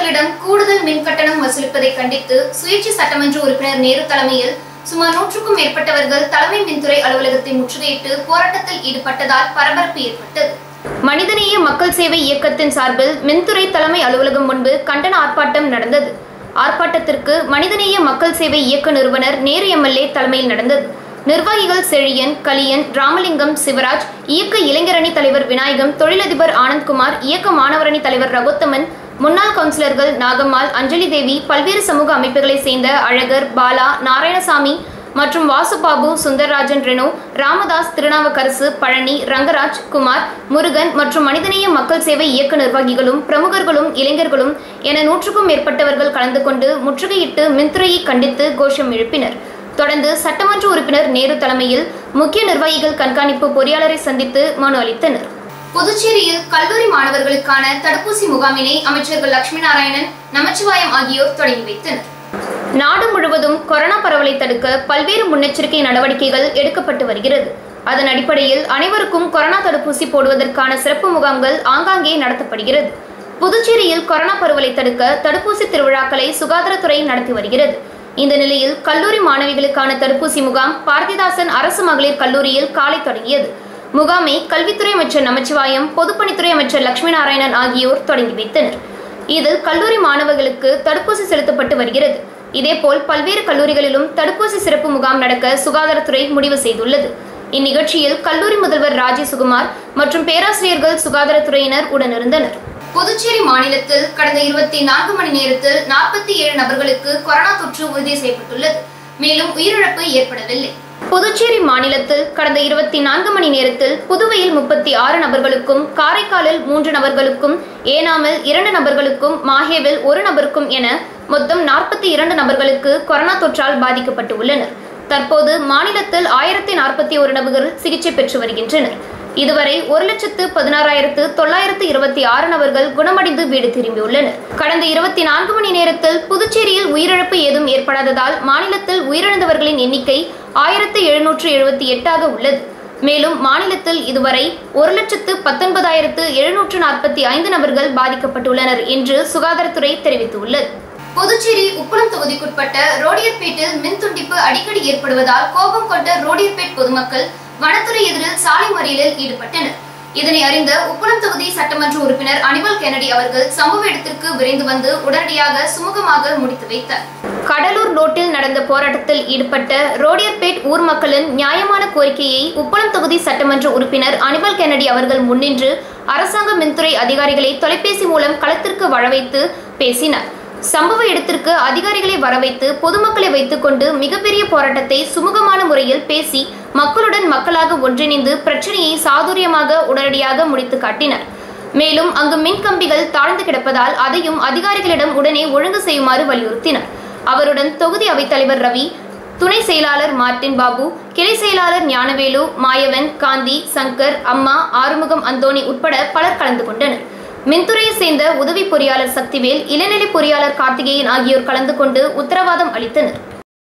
பொதுமக்களிடம் கூடுதல் மின் கட்டணம் வசூலிப்பதை கண்டித்து சுயேட்சை சட்டமன்ற உறுப்பினர் நேரு தலைமையில் சுமார் நூற்றுக்கும் மேற்பட்டவர்கள் தலைமை மின்துறை அலுவலகத்தை முற்றுகையிட்டு போராட்டத்தில் ஈடுபட்டதால் பரபரப்பு ஏற்பட்டது மனிதநேய மக்கள் சேவை இயக்கத்தின் சார்பில் மின்துறை தலைமை அலுவலகம் முன்பு கண்டன ஆர்ப்பாட்டம் நடந்தது ஆர்ப்பாட்டத்திற்கு மனிதநேய மக்கள் சேவை இயக்க நிறுவனர் நேரு எம்எல்ஏ தலைமையில் நடந்தது நிர்வாகிகள் செழியன் கலியன் ராமலிங்கம் சிவராஜ் இயக்க இளைஞரணி தலைவர் விநாயகம் தொழிலதிபர் ஆனந்த்குமார் இயக்க மாணவரணி தலைவர் ரகுத்தமன் முன்னாள் கவுன்சிலர்கள் நாகம்மாள் அஞ்சலி தேவி பல்வேறு சமூக அமைப்புகளை சேர்ந்த அழகர் பாலா நாராயணசாமி மற்றும் வாசுபாபு சுந்தரராஜன் ரெனோ ராமதாஸ் திருநாவுக்கரசு பழனி ரங்கராஜ் குமார் முருகன் மற்றும் மனிதநேய மக்கள் சேவை இயக்க நிர்வாகிகளும் பிரமுகர்களும் இளைஞர்களும் என நூற்றுக்கும் மேற்பட்டவர்கள் கலந்து கொண்டு முற்றுகையிட்டு மின்துறையை கண்டித்து கோஷம் எழுப்பினர் தொடர்ந்து சட்டமன்ற உறுப்பினர் நேரு தலைமையில் முக்கிய நிர்வாகிகள் கண்காணிப்பு பொறியாளரை சந்தித்து மனு அளித்தனர் புதுச்சேரியில் கல்லூரி மாணவர்களுக்கான தடுப்பூசி முகாமினை அமைச்சர்கள் லட்சுமி நாராயணன் நமச்சிவாயம் ஆகியோர் தொடங்கி வைத்தனர் நாடு முழுவதும் கொரோனா பரவலை தடுக்க பல்வேறு முன்னெச்சரிக்கை நடவடிக்கைகள் எடுக்கப்பட்டு வருகிறது அதன் அடிப்படையில் அனைவருக்கும் கொரோனா தடுப்பூசி போடுவதற்கான சிறப்பு முகாம்கள் ஆங்காங்கே நடத்தப்படுகிறது புதுச்சேரியில் கொரோனா பரவலை தடுக்க தடுப்பூசி திருவிழாக்களை சுகாதாரத்துறை நடத்தி வருகிறது இந்த நிலையில் கல்லூரி மாணவிகளுக்கான தடுப்பூசி முகாம் பாரதிதாசன் அரசு மகளிர் கல்லூரியில் காலை தொடங்கியது முகாமை கல்வித்துறை அமைச்சர் நமச்சிவாயம் பொதுப்பணித்துறை அமைச்சர் லட்சுமி நாராயணன் ஆகியோர் தொடங்கி வைத்தனர் இதில் கல்லூரி மாணவர்களுக்கு தடுப்பூசி செலுத்தப்பட்டு வருகிறது இதேபோல் பல்வேறு கல்லூரிகளிலும் தடுப்பூசி சிறப்பு முகாம் நடக்க சுகாதாரத்துறை முடிவு செய்துள்ளது இந்நிகழ்ச்சியில் கல்லூரி முதல்வர் ராஜி சுகுமார் மற்றும் பேராசிரியர்கள் சுகாதாரத்துறையினர் உடனிருந்தனர் புதுச்சேரி மாநிலத்தில் கடந்த இருபத்தி நான்கு மணி நேரத்தில் நாற்பத்தி ஏழு நபர்களுக்கு கொரோனா தொற்று உறுதி செய்யப்பட்டுள்ளது மேலும் உயிரிழப்பு ஏற்படவில்லை புதுச்சேரி மாநிலத்தில் கடந்த இருபத்தி நான்கு மணி நேரத்தில் புதுவையில் முப்பத்தி ஆறு நபர்களுக்கும் காரைக்காலில் மூன்று நபர்களுக்கும் ஏனாமில் இரண்டு நபர்களுக்கும் மாஹேவில் ஒரு நபருக்கும் என மொத்தம் நாற்பத்தி இரண்டு நபர்களுக்கு கொரோனா தொற்றால் பாதிக்கப்பட்டு உள்ளனர் தற்போது மாநிலத்தில் ஆயிரத்தி நாற்பத்தி ஒரு நபர்கள் சிகிச்சை பெற்று வருகின்றனர் இதுவரை ஒரு லட்சத்து பதினாறாயிரத்து தொள்ளாயிரத்து இருபத்தி ஆறு நபர்கள் குணமடைந்து வீடு திரும்பியுள்ளனர் கடந்த இருபத்தி நான்கு மணி நேரத்தில் புதுச்சேரியில் உயிரிழப்பு ஏதும் ஏற்படாததால் மாநிலத்தில் உயிரிழந்தவர்களின் எண்ணிக்கை ஆயிரத்து எழுநூற்று எழுபத்தி எட்டாக உள்ளது மேலும் மாநிலத்தில் இதுவரை ஒரு லட்சத்து பத்தொன்பதாயிரத்து எழுநூற்று நாற்பத்தி ஐந்து நபர்கள் பாதிக்கப்பட்டுள்ளனர் என்று சுகாதாரத்துறை தெரிவித்துள்ளது புதுச்சேரி உப்பளம் தொகுதிக்குட்பட்ட ரோடியர்பேட்டில் மின் துண்டிப்பு அடிக்கடி ஏற்படுவதால் கோபம் கொண்ட ரோடியர்பேட் பொதுமக்கள் வனத்துறை எதிரில் சாலை மறியலில் ஈடுபட்டனர் இதனை அறிந்த உப்பளம் தொகுதி சட்டமன்ற உறுப்பினர் அனிமல் கெனடி அவர்கள் சம்பவ இடத்திற்கு விரைந்து வந்து உடனடியாக சுமூகமாக முடித்து வைத்தார் கடலூர் ரோட்டில் நடந்த போராட்டத்தில் ஈடுபட்ட ரோடியர்பேட் ஊர் மக்களின் நியாயமான கோரிக்கையை உப்பளம் தொகுதி சட்டமன்ற உறுப்பினர் அனிமல் கெனடி அவர்கள் முன்னின்று அரசாங்க மின்துறை அதிகாரிகளை தொலைபேசி மூலம் களத்திற்கு வரவைத்து பேசினார் சம்பவ இடத்திற்கு அதிகாரிகளை வரவைத்து பொதுமக்களை வைத்துக்கொண்டு மிகப்பெரிய போராட்டத்தை சுமூகமான முறையில் பேசி மக்களுடன் மக்களாக ஒன்றிணைந்து பிரச்சனையை சாதுரியமாக உடனடியாக முடித்து காட்டினர் மேலும் அங்கு மின் கம்பிகள் தாழ்ந்து கிடப்பதால் அதையும் அதிகாரிகளிடம் உடனே ஒழுங்கு செய்யுமாறு வலியுறுத்தினர் அவருடன் தொகுதி அவைத்தலைவர் ரவி துணை செயலாளர் மார்டின் பாபு கிளை செயலாளர் ஞானவேலு மாயவன் காந்தி சங்கர் அம்மா ஆறுமுகம் அந்தோணி உட்பட பலர் கலந்து கொண்டனர் மின்துறையை சேர்ந்த உதவி பொறியாளர் சக்திவேல் இளநிலை பொறியாளர் கார்த்திகேயன் ஆகியோர் கலந்து கொண்டு உத்தரவாதம் அளித்தனர்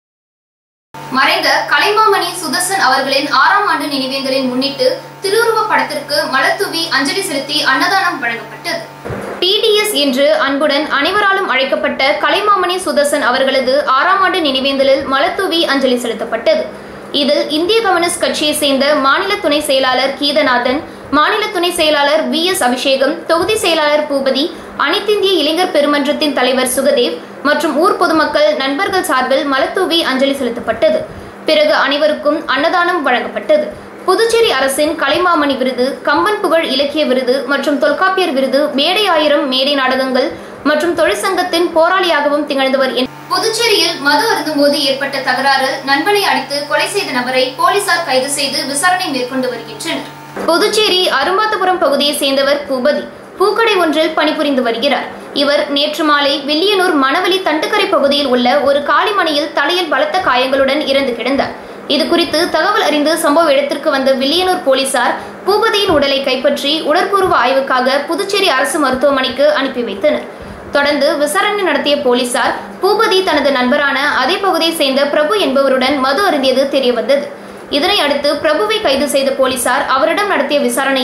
மறைந்த கலைமாமணி சுதர்சன் அவர்களின் ஆறாம் ஆண்டு நினைவேந்தலின் முன்னிட்டு திருவுருவ படத்திற்கு மலர்தூவி அஞ்சலி செலுத்தி அன்னதானம் வழங்கப்பட்டது டிடிஎஸ் என்று அன்புடன் அனைவராலும் அழைக்கப்பட்ட கலைமாமணி சுதர்சன் அவர்களது ஆறாம் ஆண்டு நினைவேந்தலில் மலர்தூவி அஞ்சலி செலுத்தப்பட்டது இதில் இந்திய கம்யூனிஸ்ட் கட்சியை சேர்ந்த மாநில துணை செயலாளர் கீதநாதன் மாநில துணை செயலாளர் வி எஸ் அபிஷேகம் தொகுதி செயலாளர் பூபதி அனைத்திந்திய இளைஞர் பெருமன்றத்தின் தலைவர் சுகதேவ் மற்றும் ஊர் பொதுமக்கள் நண்பர்கள் சார்பில் மலத்தூவி அஞ்சலி செலுத்தப்பட்டது பிறகு அனைவருக்கும் அன்னதானம் வழங்கப்பட்டது புதுச்சேரி அரசின் கலைமாமணி விருது கம்பன் புகழ் இலக்கிய விருது மற்றும் தொல்காப்பியர் விருது மேடை ஆயிரம் மேடை நாடகங்கள் மற்றும் தொழிற்சங்கத்தின் போராளியாகவும் திகழ்ந்தவர் என் புதுச்சேரியில் மது அருந்தும்போது ஏற்பட்ட தகராறில் நண்பனை அடித்து கொலை செய்த நபரை போலீசார் கைது செய்து விசாரணை மேற்கொண்டு வருகின்றனர் புதுச்சேரி அரும்பாத்தபுரம் பகுதியை சேர்ந்தவர் பூபதி பூக்கடை ஒன்றில் பணிபுரிந்து வருகிறார் இவர் நேற்று மாலை வில்லியனூர் மணவெளி தண்டுக்கரை பகுதியில் உள்ள ஒரு காளிமனையில் தலையில் பலத்த காயங்களுடன் இறந்து கிடந்தார் இது குறித்து தகவல் அறிந்து சம்பவ இடத்திற்கு வந்த வில்லியனூர் போலீசார் பூபதியின் உடலை கைப்பற்றி உடற்கூறுவ ஆய்வுக்காக புதுச்சேரி அரசு மருத்துவமனைக்கு அனுப்பி வைத்தனர் தொடர்ந்து விசாரணை நடத்திய போலீசார் பூபதி தனது நண்பரான அதே பகுதியை சேர்ந்த பிரபு என்பவருடன் மது அருந்தியது தெரியவந்தது இதனை அடுத்து பிரபுவை கைது செய்த போலீசார் அவரிடம் நடத்திய விசாரணையில்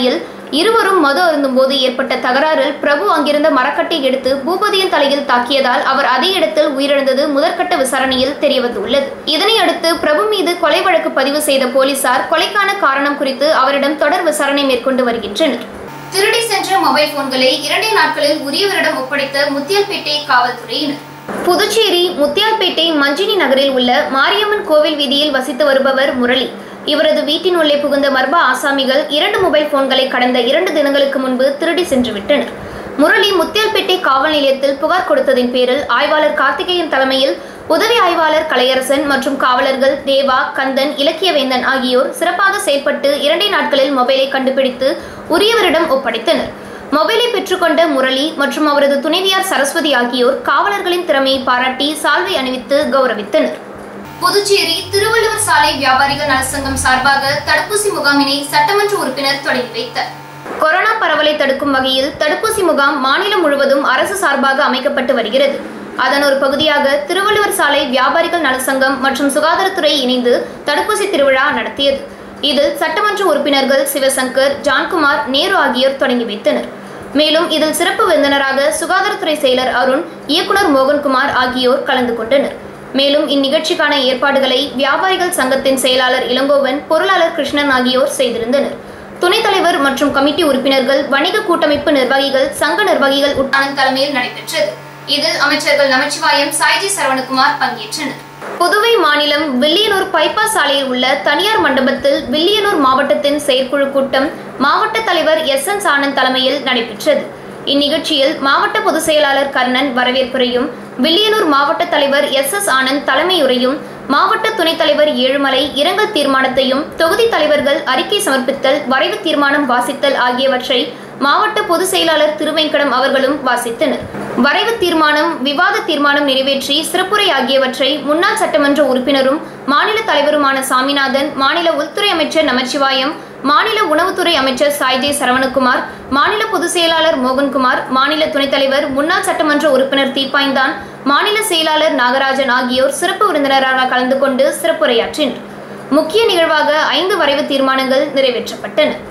இருவரும் மது அருந்தும்போது ஏற்பட்ட தகராறில் பிரபு அங்கிருந்த மரக்கட்டை எடுத்து பூபதியின் தலையில் தாக்கியதால் அவர் அதே இடத்தில் உயிரிழந்தது முதற்கட்ட விசாரணையில் தெரியவந்துள்ளது இதனை அடுத்து பிரபு மீது கொலை வழக்கு பதிவு செய்த போலீசார் கொலைக்கான காரணம் குறித்து அவரிடம் தொடர் விசாரணை மேற்கொண்டு வருகின்றனர் திருடி சென்ற மொபைல் போன்களை இரண்டே நாட்களில் உரியவரிடம் ஒப்படைத்த முத்தியல்பேட்டை காவல்துறையினர் புதுச்சேரி முத்தியால்பேட்டை மஞ்சினி நகரில் உள்ள மாரியம்மன் கோவில் வீதியில் வசித்து வருபவர் முரளி இவரது வீட்டின் உள்ளே புகுந்த மர்ம ஆசாமிகள் இரண்டு மொபைல் போன்களை கடந்த இரண்டு தினங்களுக்கு முன்பு திருடி சென்று விட்டனர் முரளி முத்தியால்பேட்டை காவல் நிலையத்தில் புகார் கொடுத்ததின் பேரில் ஆய்வாளர் கார்த்திகேயன் தலைமையில் உதவி ஆய்வாளர் கலையரசன் மற்றும் காவலர்கள் தேவா கந்தன் இலக்கியவேந்தன் ஆகியோர் சிறப்பாக செயல்பட்டு இரண்டே நாட்களில் மொபைலை கண்டுபிடித்து உரியவரிடம் ஒப்படைத்தனர் மொபைலை பெற்றுக்கொண்ட முரளி மற்றும் அவரது துணைவியார் சரஸ்வதி ஆகியோர் காவலர்களின் திறமையை பாராட்டி சால்வை அணிவித்து கௌரவித்தனர் புதுச்சேரி திருவள்ளுவர் சாலை வியாபாரிகள் நலசங்கம் சார்பாக தடுப்பூசி முகாமினை சட்டமன்ற உறுப்பினர் தொடங்கி வைத்தார் கொரோனா பரவலை தடுக்கும் வகையில் தடுப்பூசி முகாம் மாநிலம் முழுவதும் அரசு சார்பாக அமைக்கப்பட்டு வருகிறது அதன் ஒரு பகுதியாக திருவள்ளுவர் சாலை வியாபாரிகள் நலசங்கம் மற்றும் சுகாதாரத்துறை இணைந்து தடுப்பூசி திருவிழா நடத்தியது இதில் சட்டமன்ற உறுப்பினர்கள் சிவசங்கர் ஜான்குமார் நேரு ஆகியோர் தொடங்கி வைத்தனர் மேலும் இதில் சிறப்பு விருந்தினராக சுகாதாரத்துறை செயலர் அருண் இயக்குனர் மோகன்குமார் ஆகியோர் கலந்து கொண்டனர் மேலும் இந்நிகழ்ச்சிக்கான ஏற்பாடுகளை வியாபாரிகள் சங்கத்தின் செயலாளர் இளங்கோவன் பொருளாளர் கிருஷ்ணன் ஆகியோர் செய்திருந்தனர் துணைத் தலைவர் மற்றும் கமிட்டி உறுப்பினர்கள் வணிக கூட்டமைப்பு நிர்வாகிகள் சங்க நிர்வாகிகள் உட்கான தலைமையில் நடைபெற்றது இதில் அமைச்சர்கள் நமச்சிவாயம் சாய்ஜி சரவணகுமார் பங்கேற்றனர் புதுவை மாநிலம் வில்லியனூர் பைபாஸ் சாலையில் உள்ள தனியார் மண்டபத்தில் வில்லியனூர் மாவட்டத்தின் செயற்குழு கூட்டம் மாவட்ட தலைவர் எஸ் என் ஆனந்த் தலைமையில் நடைபெற்றது இந்நிகழ்ச்சியில் மாவட்ட பொதுச் செயலாளர் கர்ணன் வரவேற்புரையும் வில்லியனூர் மாவட்ட தலைவர் எஸ் எஸ் ஆனந்த் தலைமையுரையும் மாவட்ட துணைத் தலைவர் ஏழுமலை இரங்கல் தீர்மானத்தையும் தொகுதி தலைவர்கள் அறிக்கை சமர்ப்பித்தல் வரைவு தீர்மானம் வாசித்தல் ஆகியவற்றை மாவட்ட பொதுச் செயலாளர் திருவேங்கடம் அவர்களும் வாசித்தனர் வரைவு தீர்மானம் விவாத தீர்மானம் நிறைவேற்றி சிறப்புரை ஆகியவற்றை முன்னாள் சட்டமன்ற உறுப்பினரும் மாநில தலைவருமான சாமிநாதன் மாநில உள்துறை அமைச்சர் நமச்சிவாயம் மாநில உணவுத்துறை அமைச்சர் சாய்ஜே சரவணகுமார் மாநில பொதுச் செயலாளர் மோகன்குமார் மாநில துணைத் தலைவர் முன்னாள் சட்டமன்ற உறுப்பினர் தீப்பாய்ந்தான் மாநில செயலாளர் நாகராஜன் ஆகியோர் சிறப்பு விருந்தினராக கலந்து கொண்டு சிறப்புரையாற்றினர் முக்கிய நிகழ்வாக ஐந்து வரைவு தீர்மானங்கள் நிறைவேற்றப்பட்டன